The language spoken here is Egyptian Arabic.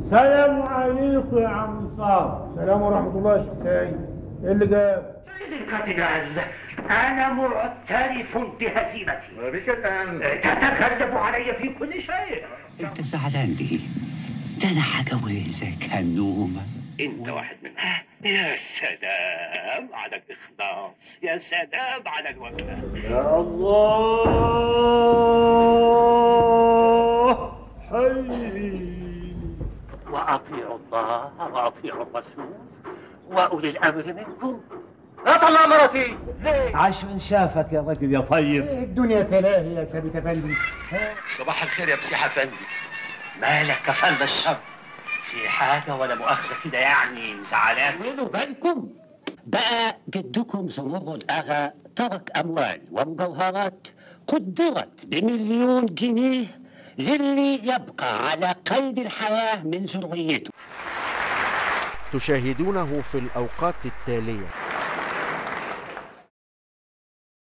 سلام عليكم يا عم صاحب السلام ورحمة الله يا شيخ سعيد ايه اللي جاب؟ سيد الكاتدرال أنا معترف بهزيمتي بك الآن تتغلب علي في كل شيء انت زعلان ليه؟ ده انا هجوزك هنومه أنت واحد منهم يا سلام على الإخلاص يا سلام على الوفاء يا الله حي وأطيعوا الله وأطيعوا الرسول وأولي الأمر منكم أطلع مرتي ليه؟ عاش من شافك يا رجل يا طيب الدنيا تلاهي يا ثابت افندي صباح الخير يا مسيح أفندي مالك كفل الشر في حاجة ولا مؤاخذة كده يعني زعلان خدوا بالكم بقى جدكم زمر الأغا ترك أموال ومجوهرات قدرت بمليون جنيه للي يبقى على قيد الحياة من ذريته تشاهدونه في الأوقات التالية